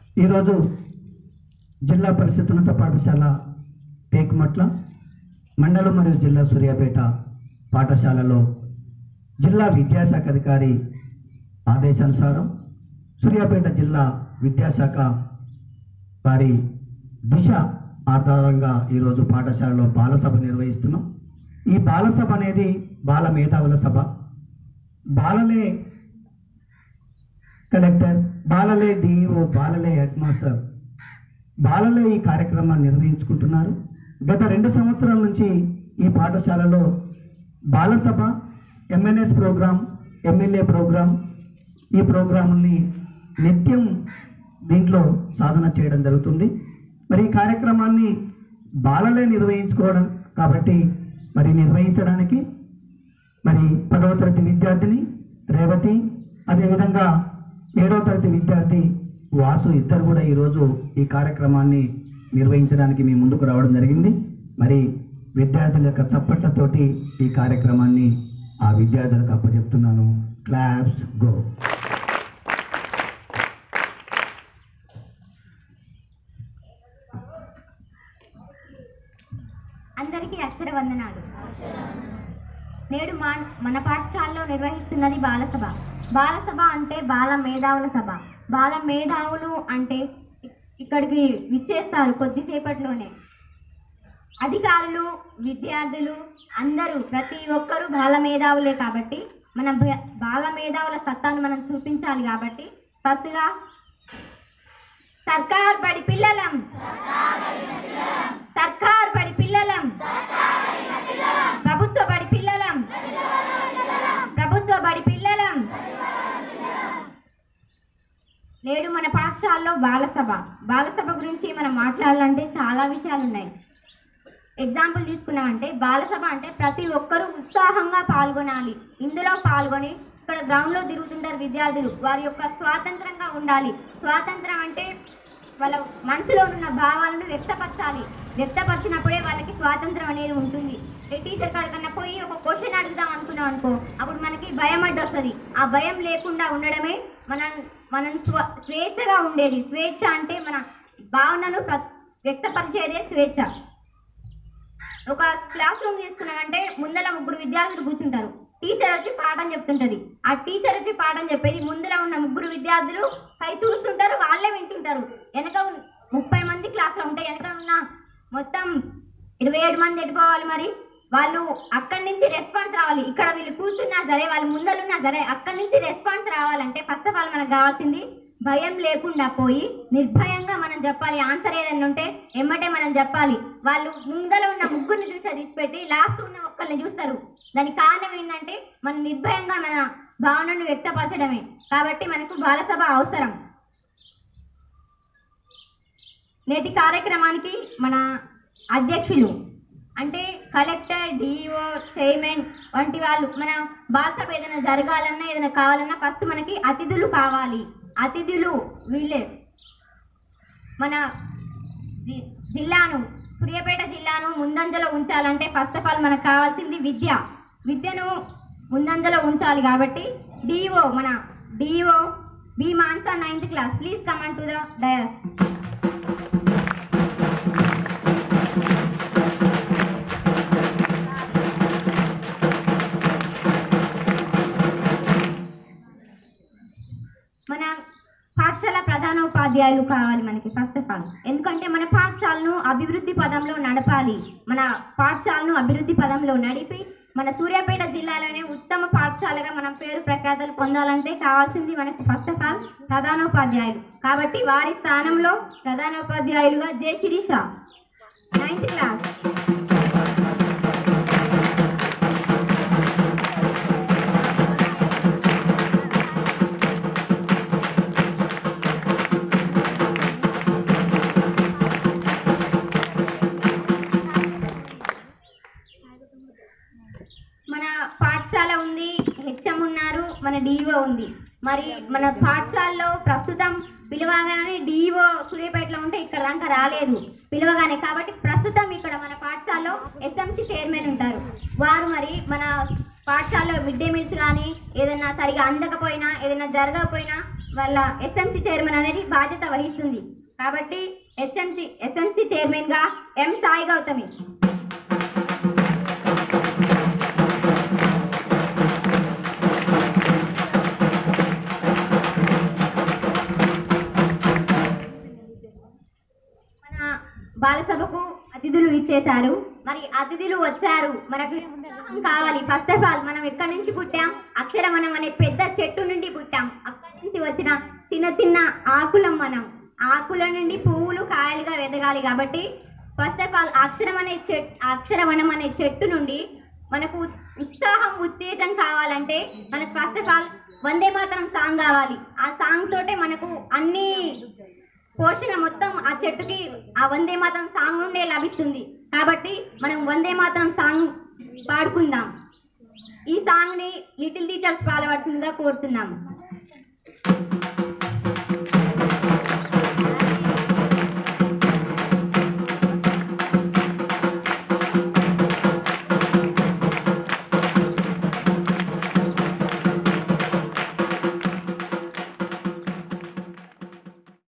ఈరోజు జిల్లా పరిషత్ ఉన్నత పాఠశాల టేకుమట్ల మండలం మరియు జిల్లా సూర్యాపేట పాఠశాలలో జిల్లా విద్యాశాఖ అధికారి ఆదేశానుసారం సూర్యాపేట జిల్లా విద్యాశాఖ వారి దిశ ఆధారంగా ఈరోజు పాఠశాలలో బాలసభ నిర్వహిస్తున్నాం ఈ బాలసభ అనేది బాల మేధావుల సభ బాలలే కలెక్టర్ బాలలే డిఈఓ బాలలే హెడ్ మాస్టర్ బాలలే ఈ కార్యక్రమాన్ని నిర్వహించుకుంటున్నారు గత రెండు సంవత్సరాల నుంచి ఈ పాఠశాలలో బాలసభ ఎంఎన్ఎస్ ప్రోగ్రాం ఎమ్మెల్యే ప్రోగ్రాం ఈ ప్రోగ్రాముల్ని నిత్యం దీంట్లో సాధన చేయడం జరుగుతుంది మరి ఈ కార్యక్రమాన్ని బాలలే నిర్వహించుకోవడం కాబట్టి మరి నిర్వహించడానికి మరి పదవ తరగతి విద్యార్థిని రేవతి అదేవిధంగా ఏడవ తరగతి విద్యార్థి వాసు ఇద్దరు కూడా ఈరోజు ఈ కార్యక్రమాన్ని నిర్వహించడానికి మీ ముందుకు రావడం జరిగింది మరి విద్యార్థుల యొక్క చప్పట్లతోటి ఈ కార్యక్రమాన్ని ఆ విద్యార్థులకు అప్పచెప్తున్నాను క్లాప్స్ గో అందరికీ అక్షర వందనాలు నేడు మా మన పాఠశాలలో నిర్వహిస్తున్నది బాలసభ బాలసభ అంటే బాల మేధావుల సభ బాల మేధావులు అంటే ఇ- ఇక్కడికి విచ్చేస్తారు కొద్దిసేపట్లోనే అధికారులు విద్యార్థులు అందరూ ప్రతి ఒక్కరూ బాల మేధావులే కాబట్టి మన భ- బాల మేధావుల సత్తాను మనం చూపించాలి కాబట్టి ఫస్ట్గా సర్కార్ బడి పిల్లలం సర్కార్ బడి పిల్లలం ప్రభుత్వ బడి పిల్లలం ప్రభుత్వ బడి పిల్లలం నేడు మన పాఠశాలలో బాలసభ బాలసభ గురించి మనం మాట్లాడాలంటే చాలా విషయాలు ఉన్నాయి ఎగ్జాంపుల్ తీసుకున్నామంటే బాలసభ అంటే ప్రతి ఒక్కరూ ఉత్సాహంగా పాల్గొనాలి ఇందులో పాల్గొని ఇక్కడ గ్రౌండ్లో తిరుగుతుంటారు విద్యార్థులు వారి యొక్క స్వాతంత్రంగా ఉండాలి స్వాతంత్రం అంటే వాళ్ళ మనసులో ఉన్న భావాలను వ్యక్తపరచాలి వ్యక్తపరిచినప్పుడే వాళ్ళకి స్వాతంత్రం అనేది ఉంటుంది ఏ టీచర్ కాడికన్నా పోయి ఒక క్వశ్చన్ అడుగుదాం అనుకున్నాం అనుకో అప్పుడు మనకి భయం అడ్డు వస్తుంది ఆ భయం లేకుండా ఉండడమే మన మనం స్వ స్వేచ్ఛగా ఉండేది స్వేచ్ఛ అంటే మన భావనను ప్ర వ్యక్తపరిచేదే స్వేచ్ఛ ఒక క్లాస్ రూమ్ తీసుకున్నామంటే ముందర ముగ్గురు విద్యార్థులు కూర్చుంటారు టీచర్ వచ్చి పాఠం చెప్తుంటది ఆ టీచర్ వచ్చి పాఠం చెప్పేది ముందర ఉన్న ముగ్గురు విద్యార్థులు పై చూస్తుంటారు వాళ్ళే వింటుంటారు వెనక ఉన్న- ముప్పై మంది క్లాస్లో ఉంటాయి వెనక ఉన్న మొత్తం ఇరవై ఏడు మంది ఎటుపోవాలి మరి వాళ్ళు అక్కడి నుంచి రెస్పాన్స్ రావాలి ఇక్కడ వీళ్ళు కూర్చున్నా సరే వాళ్ళు ముందరున్నా సరే అక్కడి నుంచి రెస్పాన్స్ రావాలంటే ఫస్ట్ ఆఫ్ ఆల్ మనకు కావాల్సింది భయం లేకుండా పోయి నిర్భయంగా మనం చెప్పాలి ఆన్సర్ ఏదైనా ఉంటే ఎమ్మటే మనం చెప్పాలి వాళ్ళు ముందర ఉన్న ముగ్గురిని చూసి అది పెట్టి లాస్ట్ ఉన్న ఒక్కరిని చూస్తారు దానికి కారణం ఏంటంటే మనం నిర్భయంగా మన భావనను వ్యక్తపరచడమే కాబట్టి మనకు బాలసభ అవసరం నేటి కార్యక్రమానికి మన అధ్యక్షులు అంటే కలెక్టర్ డిఓ చైర్మన్ వంటి వాళ్ళు మన బాలసభ ఏదైనా జరగాలన్నా ఏదైనా కావాలన్నా ఫస్ట్ మనకి అతిథులు కావాలి అతిథులు వీళ్ళే మన జి- జిల్లాను సూర్యాపేట జిల్లాను ముందంజలో ఉంచాలంటే ఫస్ట్ ఆఫ్ ఆల్ మనకు కావాల్సింది విద్య విద్యను ముందంజలో ఉంచాలి కాబట్టి డిఓ మన DO B Mansa ninth class please come on to the dais మన పాఠశాల ప్రధానోపాధ్యాయులు కావాలి మనకి ఫస్ట్ ఆఫ్ ఆల్ ఎందుకంటే మన పాఠశాలను అభివృద్ధి పదంలో నడపాలి మన పాఠశాలను అభివృద్ధి పదంలో నడిపి మన సూర్యాపేట జిల్లాలోనే ఉత్తమ పాఠశాలగా మనం పేరు ప్రఖ్యాతలు పొందాలంటే కావాల్సింది మనకు ఫస్ట్ ఆఫ్ ఆల్ ప్రధానోపాధ్యాయులు కాబట్టి వారి స్థానంలో ప్రధానోపాధ్యాయులుగా జే శిరీష నైన్త్ క్లాస్ మన పాఠశాల ఉంది హెచ్ఎం ఉన్నారు మన డిఓ ఉంది మరి మన పాఠశాలలో ప్రస్తుతం పిలవగానే డిఓ సూర్యాపేటలో ఉంటే ఇక్కడ దాకా రాలేదు పిలవగానే కాబట్టి ప్రస్తుతం ఇక్కడ మన పాఠశాలలో ఎస్ఎంసి చైర్మన్ ఉంటారు వారు మరి మన పాఠశాలలో మిడ్ డే మీల్స్ కానీ ఏదైనా సరిగా అందకపోయినా ఏదైనా జరగకపోయినా వాళ్ళ ఎస్ఎంసి చైర్మన్ అనేది బాధ్యత వహిస్తుంది కాబట్టి ఎస్ఎంసి ఎస్ఎంసి చైర్మన్ గా ఎం సాయి గౌతమి మన బాలసభకు అతిథులు ఇచ్చేశారు మరి అతిథులు వచ్చారు మనకు ఉత్సాహం కావాలి ఫస్ట్ ఆఫ్ ఆల్ మనం ఎక్కడి నుంచి పుట్టాం అక్షరవనం అనే పెద్ద చెట్టు నుండి పుట్టాం అక్కడి నుంచి వచ్చిన చిన్న చిన్న ఆకులం మనం ఆకుల నుండి పువ్వులు కాయలుగా ఎదగాలి కాబట్టి ఫస్ట్ ఆఫ్ ఆల్ అక్షరం అనే చెట్టు అక్షరవనం అనే చెట్టు నుండి మనకు ఉత్సాహం ఉత్తేజం కావాలంటే మనకు first of all Vande Mataram song కావాలి ఆ సాంగ్ తోటే మనకు అన్ని పోషణ మొత్తం ఆ చెట్టుకి ఆ వందే మాతరం సాంగ్ నుండే లభిస్తుంది కాబట్టి మనం వందే మాతరం సాంగ్ పాడుకుందాం ఈ సాంగ్ ని లిటిల్ టీచర్స్ పాడవలసిందిగా కోరుతున్నాము